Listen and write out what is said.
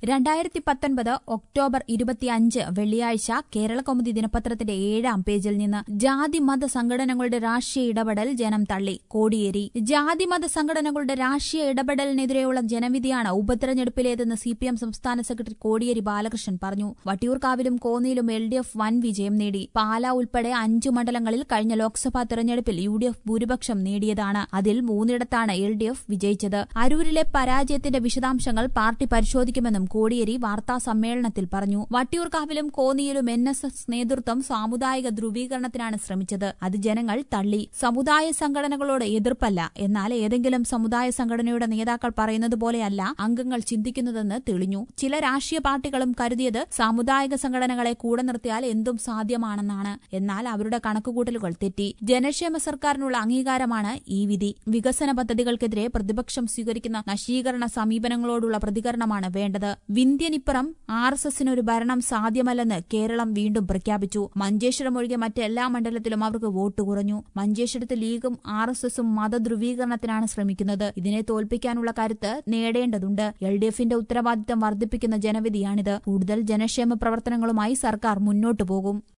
രണ്ടായിരത്തി പത്തൊൻപത് ഒക്ടോബർ ഇരുപത്തിയഞ്ച് വെള്ളിയാഴ്ച കേരള കൗമുദി ദിനപത്രത്തിന്റെ ഏഴാം പേജിൽ നിന്ന് ജാതി മത സംഘടനകളുടെ രാഷ്ട്രീയ ഇടപെടൽ ജനം തള്ളി കോടിയേരി ജാതി മത സംഘടനകളുടെ രാഷ്ട്രീയ ഇടപെടലിനെതിരെയുള്ള ജനവിധിയാണ് ഉപതെരഞ്ഞെടുപ്പിലേതെന്ന് സി പി എം സംസ്ഥാന സെക്രട്ടറി കോടിയേരി ബാലകൃഷ്ണൻ പറഞ്ഞു വട്ടിയൂർക്കാവിലും കോന്നിയിലും എൽ ഡി എഫ് വൻ വിജയം നേടി പാല ഉൾപ്പെടെ അഞ്ചു മണ്ഡലങ്ങളിൽ കഴിഞ്ഞ ലോക്സഭാ തെരഞ്ഞെടുപ്പിൽ യു ഡി എഫ് ഭൂരിപക്ഷം നേടിയതാണ് അതിൽ മൂന്നിടത്താണ് എൽ ഡി എഫ് വിജയിച്ചത് അരൂരിലെ പരാജയത്തിന്റെ വിശദാംശങ്ങൾ പാർട്ടി പരിശോധിക്കുമെന്നും കോടിയേരി വാർത്താ സമ്മേളനത്തിൽ പറഞ്ഞു വട്ടിയൂർക്കാവിലും കോന്നിയിലും എൻ എസ് എസ് നേതൃത്വം സാമുദായിക ധ്രുവീകരണത്തിനാണ് ശ്രമിച്ചത് അത് ജനങ്ങൾ തള്ളി സമുദായ സംഘടനകളോട് എതിർപ്പല്ല എന്നാൽ ഏതെങ്കിലും സമുദായ സംഘടനയുടെ നേതാക്കൾ പറയുന്നത് പോലെയല്ല അംഗങ്ങൾ ചിന്തിക്കുന്നതെന്ന് തെളിഞ്ഞു ചില രാഷ്ട്രീയ പാർട്ടികളും കരുതിയത് സാമുദായിക സംഘടനകളെ കൂടെ നിർത്തിയാൽ എന്തും സാധ്യമാണെന്നാണ് എന്നാൽ അവരുടെ കണക്കുകൂട്ടലുകൾ തെറ്റി ജനക്ഷേമ സർക്കാരിനുള്ള അംഗീകാരമാണ് ഈ വിധി വികസന പദ്ധതികൾക്കെതിരെ പ്രതിപക്ഷം സ്വീകരിക്കുന്ന നശീകരണ സമീപനങ്ങളോടുള്ള പ്രതികരണമാണ് വേണ്ടത് വിന്ധ്യനിപ്പുറം ആർ എസ് എസിനൊരു ഭരണം സാധ്യമല്ലെന്ന് കേരളം വീണ്ടും പ്രഖ്യാപിച്ചു മഞ്ചേശ്വരം ഒഴികെ മറ്റെല്ലാ മണ്ഡലത്തിലും അവർക്ക് വോട്ട് കുറഞ്ഞു മഞ്ചേശ്വരത്ത് ലീഗും ആർ എസ് എസും മതധ്രുവീകരണത്തിനാണ് ശ്രമിക്കുന്നത് ഇതിനെ തോൽപ്പിക്കാനുള്ള കരുത്ത് നേടേണ്ടതുണ്ട് എൽ ഡി എഫിന്റെ ഉത്തരവാദിത്തം വർദ്ധിപ്പിക്കുന്ന ജനവിധിയാണിത് കൂടുതൽ ജനക്ഷേമ പ്രവർത്തനങ്ങളുമായി സർക്കാർ മുന്നോട്ടു പോകും